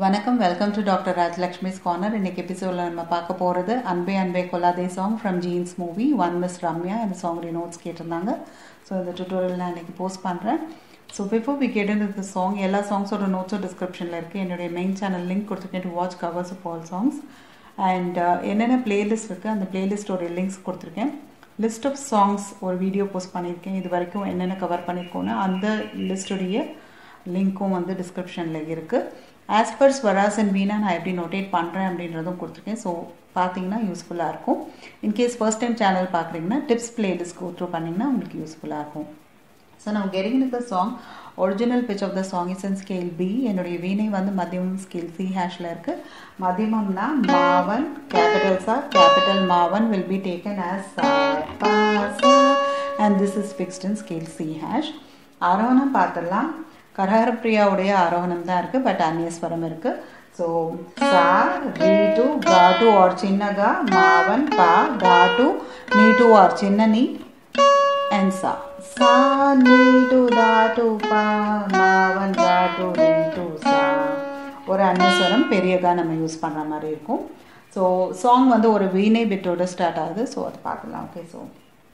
வணக்கம் welcome to doctor Rajalakshmi's corner இன்னைக்கு எபிசோடில் நம்ம பார்க்க போகிறது Anbe Anbe Kollathe song from Jeans movie one miss Ramya இந்த சாங்குடைய நோட்ஸ் கேட்டிருந்தாங்க ஸோ இந்த டுட்டோரியல் நான் இன்றைக்கி போஸ்ட் பண்ணுறேன் so before we get in இந்த சாங் எல்லா சாங்ஸோட நோட்ஸும் டிஸ்கிரிப்ஷனில் இருக்குது என்னுடைய மெயின் சேனல் லிங்க் கொடுத்துருக்கேன் to watch covers of all songs and என்னென்ன பிளேலிஸ்ட் இருக்குது அந்த பிளேலிஸ்டோடைய லிங்க்ஸ் கொடுத்துருக்கேன் லிஸ்ட் ஆஃப் சாங்ஸ் ஒரு வீடியோ போஸ்ட் பண்ணியிருக்கேன் இது வரைக்கும் என்னென்ன கவர் பண்ணியிருக்கோன்னு அந்த லிஸ்டுடைய லிங்க்கும் வந்து டிஸ்கிரிப்ஷனில் இருக்குது as per swaras and veena நான் எப்படி நோட்டேட் பண்ணுறேன் அப்படின்றதும் கொடுத்துருக்கேன் ஸோ பார்த்தீங்கன்னா யூஸ்ஃபுல்லாக இருக்கும் இன்கேஸ் ஃபர்ஸ்ட் டைம் சேனல் பார்க்குறீங்கன்னா டிப்ஸ் பிளேலிஸ்ட் கோ த்ரூ பண்ணிங்கன்னா உங்களுக்கு யூஸ்ஃபுல்லாக இருக்கும் ஸோ நான் getting the song original pitch of the song is in scale B என்னுடைய வீணை வந்து மதியமம் ஸ்கேல் சி ஹேஷில் இருக்குது மதியமம்னா மாவன் கேபிட்டல் சா கேபிட்டல் மாவன் will be taken as and this is fixed in scale C hash ஆரோகணம் பார்த்துடலாம் கரஹரப்பிரியாவுடைய ஆரோகணம் தான் இருக்குது பட் அந்நியஸ்வரம் இருக்குது ஸோ சா ரீ டு கா டு ஆர் சின்ன கா மாவன் பா கா டு நீ டு ஆர் சின்ன நீ அண்ட் சா சா நீ டு தா டு பா மாவன் கா டு ரீ டு சா ஒரு அந்நியஸ்வரம் பெரியகா நம்ம யூஸ் பண்ணுற மாதிரி இருக்கும் ஸோ சாங் வந்து ஒரு வீணை பிட்டோட ஸ்டார்ட் ஆகுது ஸோ அது பார்க்கலாம் ஓகே ஸோ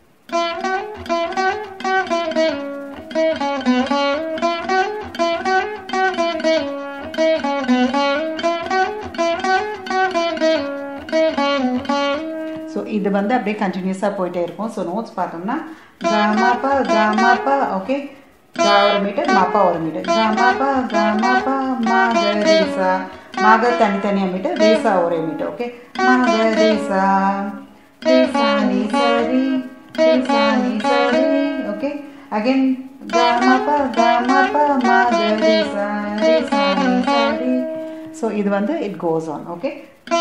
ஸோ இது வந்து அப்படியே கண்டினியூஸாக போயிட்டே இருக்கும் ஸோ நோட்ஸ் பார்த்தோம்னா கமாப்பா கமாப்பா ஓகே கா ஒரு மீட்டர் மாப்பா ஒரு மீட்டர் கமாப்பா கமாப்பா மாக ரீசா மாக தனித்தனியாக மீட்டர் ரீசா ஒரே மீட்டர் ஓகே மாக ரீசா ரீசா நீ சரி ரீசா நீ சரி ஓகே அகைன் கமாப்பா கமாப்பா மாக ரீசா ரீசா நீ சரி ஸோ இது வந்து it goes on okay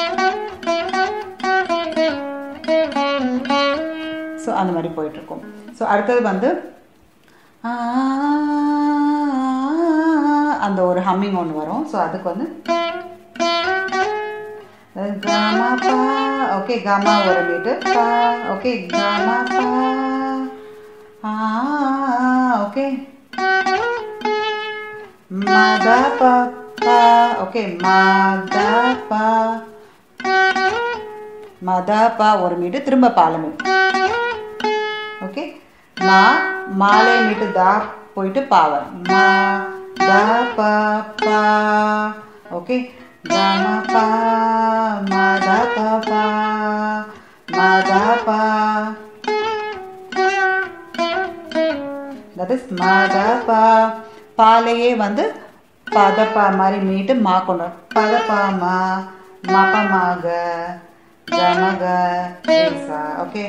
so அந்த மாதிரி போயிட்டுருக்கும் ஸோ அடுத்தது வந்து அந்த ஒரு ஹம்மிங் ஒன்று வரும் ஸோ அதுக்கு வந்து காமா பா ஓகே காமா ஒரு மீட்டர் பா ஓகே காமா பா ஓகே மதா பா பா ஓகே மதா பா மதா பா ஒரு மீட்டு திரும்ப பால மீட்டு ஓகே மா மாலை மீட்டு தா போயிட்டு பா வரும் மா தா பா பா ஓகே கம பா மதா பா பா மதா பா தட் இஸ் மதா பா பாலையே வந்து பதப்பா மாதிரி மீட்டு மா கொண்டு பதப்பா மா மபமாக கமக ரேசா ஓகே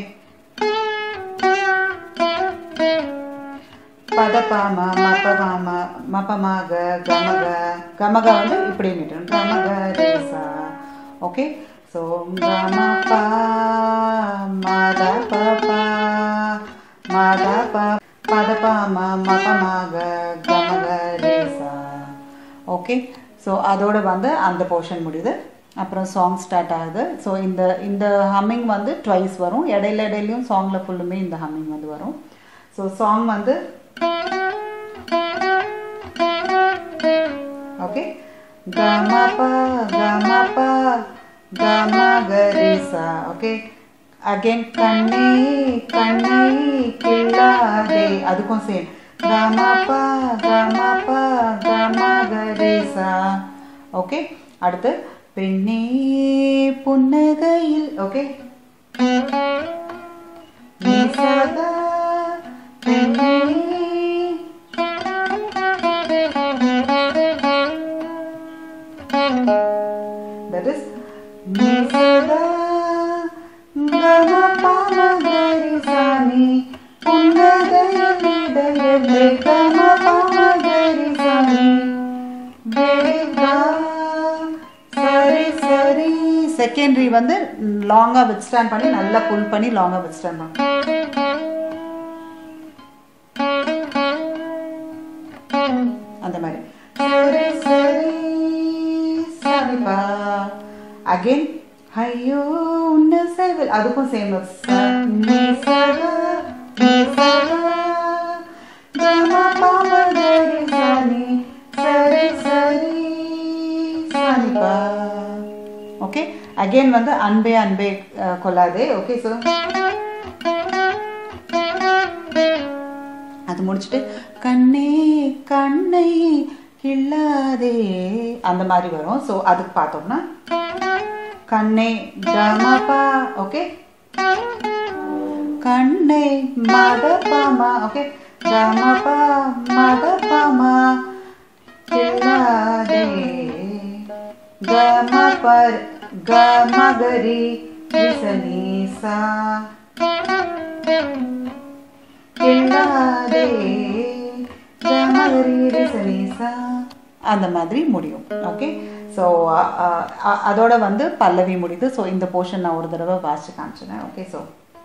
பதப்பாம மப்பமாம மப்பமாக கமக கமக வந்து இப்படி மீட்டணும் கமக ரேசா ஓகே ஸோ கமபா மத பபா மத ப பதப்பாம மப்பமாக கமக ரேசா ஓகே ஸோ அதோட வந்து அந்த போர்ஷன் முடியுது அப்புறம் சாங் ஸ்டார்ட் ஆகுது ஸோ இந்த இந்த ஹம்மிங் வந்து ட்வைஸ் வரும் இடையில இடையிலையும் சாங்கில் ஃபுல்லுமே இந்த ஹம்மிங் வந்து வரும் ஸோ சாங் வந்து ஓகே கமபா கமபா கமகரிசா ஓகே அகைன் கண்ணே கண்ணே கிள்ளாதே அதுக்கும் சேம் கமபா கமபா கமகரிசா ஓகே அடுத்து பெண்ணே புன்னகையில் ஓகே சதா பெண்ணே that is சதா கம பாம கரி சாமி புன்னகையில் இதயத்தில் கம பாம கரி சாமி சரி சரி செகண்டரி வந்து லாங்காக வித் ஸ்டாண்ட் பண்ணி நல்லா புல் பண்ணி லாங்காக வித் ஸ்டாண்ட் பண்ணி அந்த மாதிரி சரி சரி சரிப்பா அகைன் ஐயோ உன்ன செய்வல் அதுக்கும் சேம் நீ சதா நீ சதா கம பாம கரி சாமி சரி சரி பா ஓகே அகெயின் வந்து அன்பே அன்பே அஹ், கொள்ளாதே ஓகே ஸோ அது முடிச்சுட்டு கண்ணே கண்ணை கிள்ளாதே அந்த மாதிரி வரும் ஸோ அதுக்கு பார்த்தோம்னா கண்ணே கமபா ஓகே கண்ணை மதபாமா ஓகே கமபா மதபாமா கிள்ளாதே கமபர் கமகரி விசனீசா கிள்ளாதே கமகரி விசனீசா அந்த மாதிரி முடியும் ஓகே ஸோ அதோட வந்து பல்லவி முடியுது ஸோ இந்த போர்ஷன் நான் ஒரு தடவை வாசிச்சு காமிச்சினேன் ஓகே ஸோ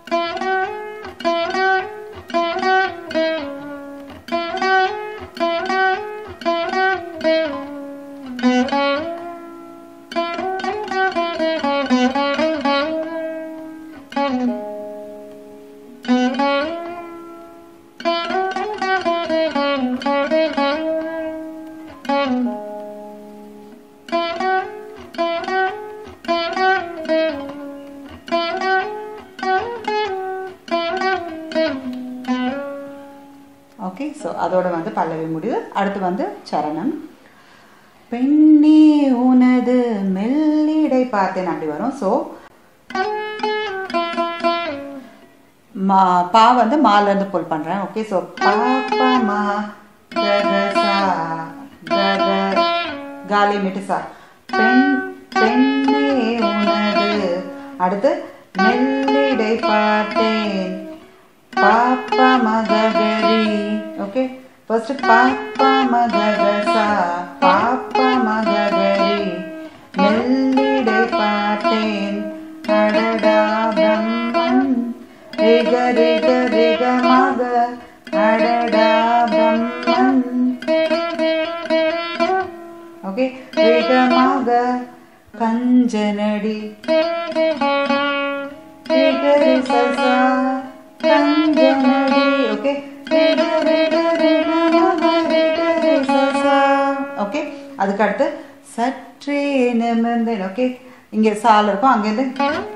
ஓகே ஸோ அதோட வந்து பல்லவி முடியுது அடுத்து வந்து சரணம் பெண்ணே உனது மெல்லிடை பார்த்தேன் அப்படி வரும் ஸோ மா பா வந்து மால இருந்து புல் பண்றேன் ஓகே ஸோ பாப்பா மா கக சா கக காலி மிட்டு சா பெண் பெண்ணே உனது அடுத்து மெல்லிடை பார்த்தேன் பாப்பா மககரி ஓகே ஃபர்ஸ்ட் பாப்பா மககசா பாப்பா மககரி மெல்லிடை பார்த்தேன் அடடா பிரம்மன் ரிக ரிக ரிக மக அடடா பிரம்மன் ஓகே ரிக மக கஞ்சனடி ரிகரி சசா கஞ்சனடி ஓகே ஓகே அதுக்கு அடுத்து சற்றே நிமிர்ந்தேன் ஓகே இங்க சால் இருக்கும் அங்கேருந்து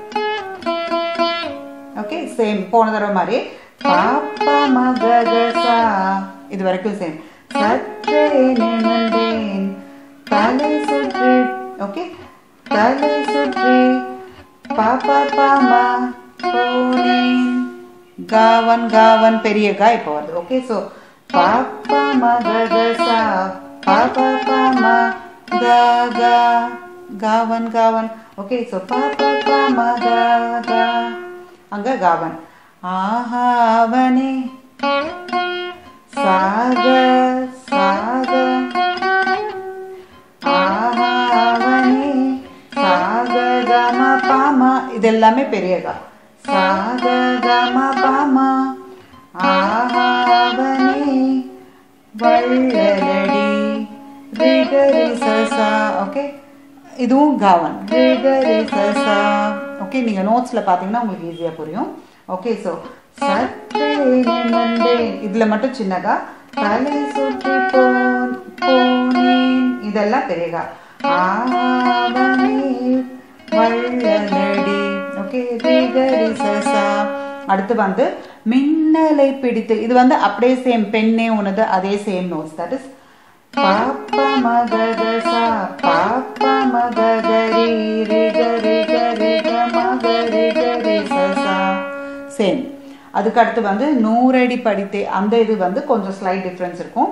ஓகே சேம் போன தடவை மாதிரி பாப்பா மகதசா இது வரைக்கும் சேம் சற்றே நிமிர்ந்தேன் தலை சுற்றி ஓகே தலை சுற்றி பாப்பா பாமா போனேன் காவன் காவன் பெரிய கா இப்போ வருது ஓகே ஸோ பாப்பா மகதசா பாப்பா பாமா கா கா காவன் காவன் ஓகே ஸோ பாப்பா பாமா கா கா அங்க காவன் ஆஹாவனே சாக சாக ஆஹாவனே சாக கம பாமா இது எல்லாமே பெரிய கா சாக கம பாமா ஆஹாவனே வள்ளலடி ரிகரி சசா ஓகே இதுவும் காவன் ரிகரி சசா ஓகே நீங்கள் நோட்ஸில் பார்த்தீங்கன்னா உங்களுக்கு ஈஸியாக புரியும் ஓகே ஸோ சற்றே நிமிர்ந்தேன் இதில் மட்டும் சின்னதா தலை சுற்றி போன் போனேன் இதெல்லாம் பெரியகா ஆவனே வள்ளலடி ஓகே ரிகரி சசா அடுத்து வந்து மின்னலை பிடித்து இது வந்து அப்படியே சேம் பெண்ணே உனது அதே சேம் நோட்ஸ் தட் இஸ் பாப்பா மகதசா பாப்பா மகதரி ரிக ரிக ரிக மகரி கரி சசா சேம் அதுக்கு அடுத்து வந்து நூறடி படித்தே அந்த இது வந்து கொஞ்சம் ஸ்லைட் டிஃப்ரென்ஸ் இருக்கும்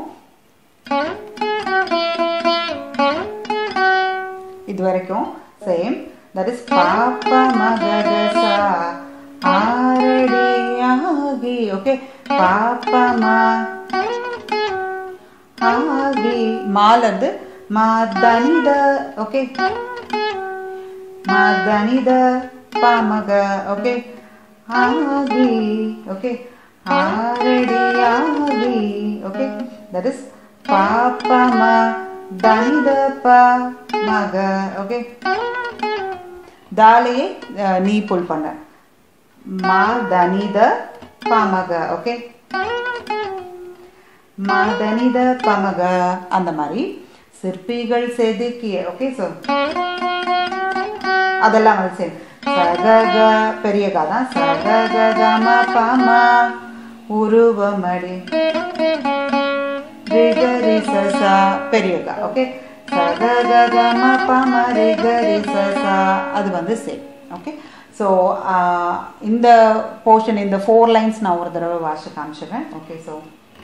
இது வரைக்கும் சேம் தட் இஸ் பாப்பா மகதசா ஆரடி ஆகி ஓகே பாப்பா மா ஆகி மால இருந்து மா தனித ஓகே மா தனித பாமக ஓகே ஆகி ஓகே ஆரடி ஆகி ஓகே தட் இஸ் பாப்பா மா தனித பா மக ஓகே தாலையே அஹ், நீ புல் பண்ண மா தனித பாமக ஓகே மதனித பமக அந்த மாதிரி சிற்பிகள் செதுக்கிய ஓகே ஸோ அதெல்லாம் வந்து சரி சக க பெரிய கா தான் சக க கம பம உருவமடி ரிகரி சசா பெரிய கா ஓகே சக க கம பம ரிகரி சசா அது வந்து சேம் ஓகே ஸோ இந்த போர்ஷன் இந்த ஃபோர் லைன்ஸ் நான் ஒரு தடவை வாசி காமிச்சிடுறேன் ஓகே ஸோ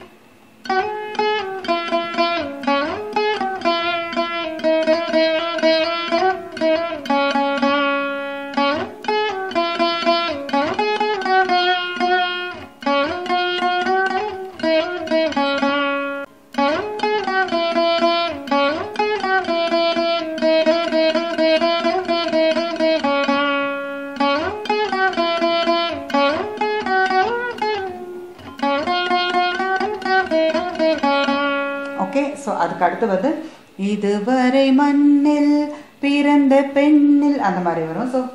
ஓகே ஸோ அதுக்கு அடுத்து வந்து இதுவரை மண்ணில் பிறந்த பெண்ணில் அந்த மாதிரி வரும் ஸோ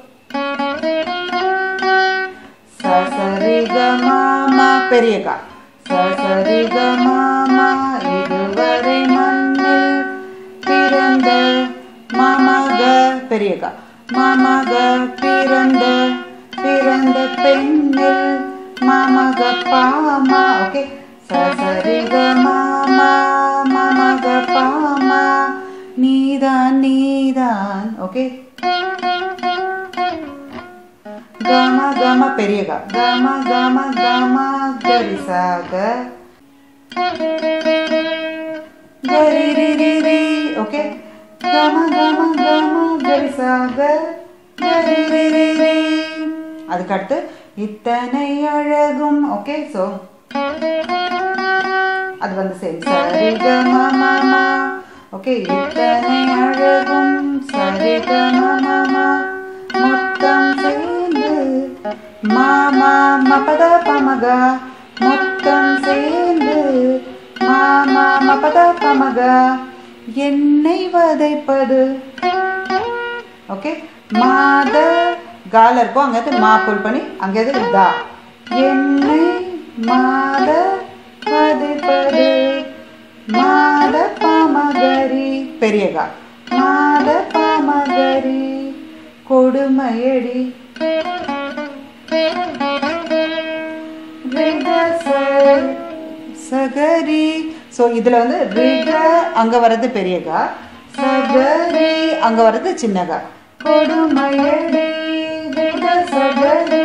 சசரிக மாமா பெரிய கா சசரிக மாமா இதுவரை மண்ணில் பிறந்த மாமாக பெரிய கா மாமாக பிறந்த பிறந்த பெண்ணில் மாமாக பாமா ஓகே சசரிக மாமா மாமாக பாமா நீதான் நீதான் ஓகே கம கம பெரிய க கம கம கம கரிசாக கரி ரி ரி ரி ஓகே கம கம கம கரிசாக கரி ரி ரி ரி அதுக்கடுத்து இத்தனை அழகும் ஓகே ஸோ அது வந்து சரி சரி கம மம ஓகே இத்தனை அழகும் சரி கம மம மொத்தம் சேர்ந்து மாமா மபத பமக மொத்தம் சேர்ந்து மாமா மபத பமக என்னை வதைப்பது ஓகே மாத கால இருக்கும் அங்கே மா புல் பண்ணி அங்கே தா என்னை மாத வதைப்பது மாத பாமகரி பெரிய கா மாத பாமகரி கொடுமையடி சகரி ஸோ இதில் வந்து ரிக அங்கே வர்றது பெரிய கா சகரி அங்கே வர்றது சின்ன கா கொடுமையடி ரிக சகரி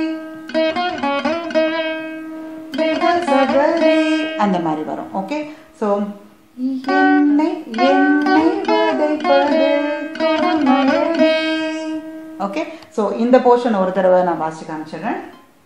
ரிக சகரி அந்த மாதிரி வரும் ஓகே ஸோ என்னை என்னை வதைப்பது கொடுமையடி ஓகே ஸோ இந்த போர்ஷன் ஒரு தடவை நான் வாசிச்சு காமிச்சிடுறேன்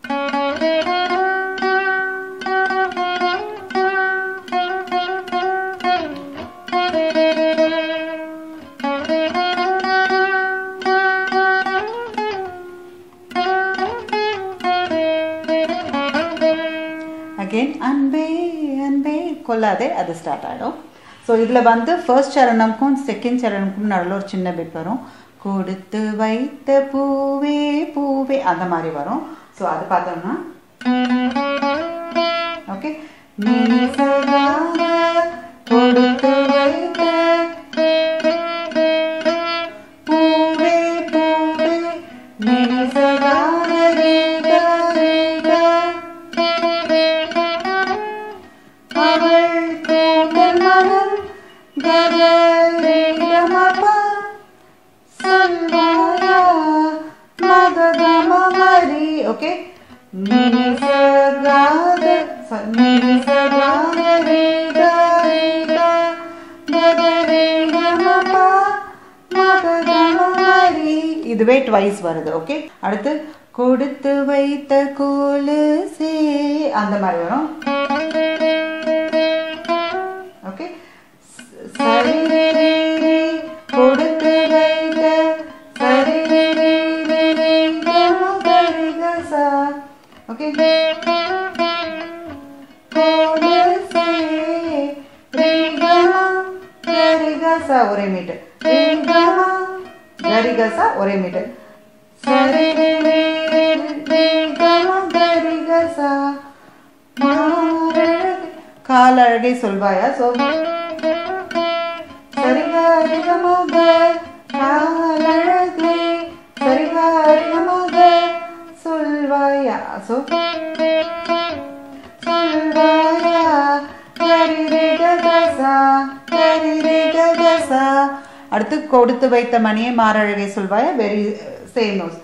அகெயின் அன்பே அன்பே கொல்லாதே அது ஸ்டார்ட் ஆகிடும் ஸோ இதில் வந்து ஃபர்ஸ்ட் சரணம்க்கும் செகண்ட் சரணம்க்கும் நடுவில் ஒரு சின்ன பிட் வரும் கொடுத்து வைத்த பூவே பூவே அந்த மாதிரி வரும் ஸோ அது பார்த்தோம்னா ஓகே கொடுத்து வைத்த பூவே பூவே நினைசகான ரேகா ரேகா அவள் கூட்டல் மனம் ககரேகமபா சொல்வாயா மககமமரி ஓகே நினிசகாத நினிசகாத ரேகா ரேகா ககரேகமபா மககமமரி இதுவே ட்வைஸ் வருது ஓகே அடுத்து கொடுத்து வைத்த கோலு சே அந்த மாதிரி வரும் ஓகே சரி ரே ரே ரே கொடுத்து வைத்த சரி ரே ரே ரே ரே கம கரி கசா ஓகே கோலு சே ரே கம கரி கசா ஒரே மீட்டர் ரே கம கரி கசா ஒரே மீட்டர் சரி ரே ரே ரே ரே கம கரி கசா கால் அழகை சொல்வாயா சோ சரிகரிகமக காலழகே சரிகரிகமக சொல்வாயா சோ சொல்வாயா கரிரிகதசா கரிரிகதசா அடுத்து கொடுத்து வைத்த மணியை மாரழகை சொல்வாயா very same notes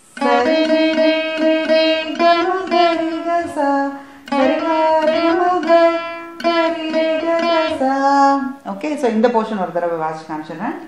okay so இந்த போர்ஷன் ஒரு தடவை வாசி காமிச்சிடுறேன்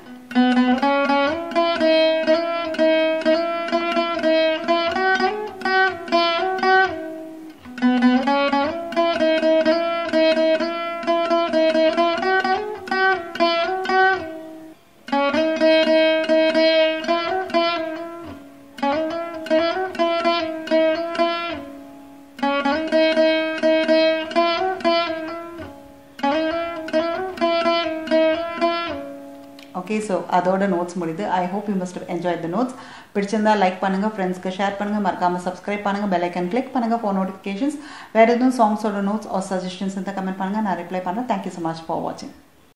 ஓகே ஸோ அதோட நோட்ஸ் முடியுது I hope you must enjoy the notes பிடிச்சிருந்தா லைக் பண்ணுங்கள் ஃப்ரெண்ட்ஸ்க்கு ஷேர் பண்ணுங்கள் மறக்காமல் சப்ஸ்கிரைப் பண்ணுங்கள் பெல் ஐக்கன் கிளிக் பண்ணுங்கள் ஃபோன் நோட்டிஃபிகேஷன்ஸ் வேறு எதுவும் சாங்ஸோட நோட்ஸ் ஆர் சஜஷன்ஸ் இருந்தால் கமெண்ட் பண்ணுங்கள் நான் ரிப்ளை பண்ணுறேன் தேங்க்யூ ஸோ மச் ஃபார் வாட்சிங்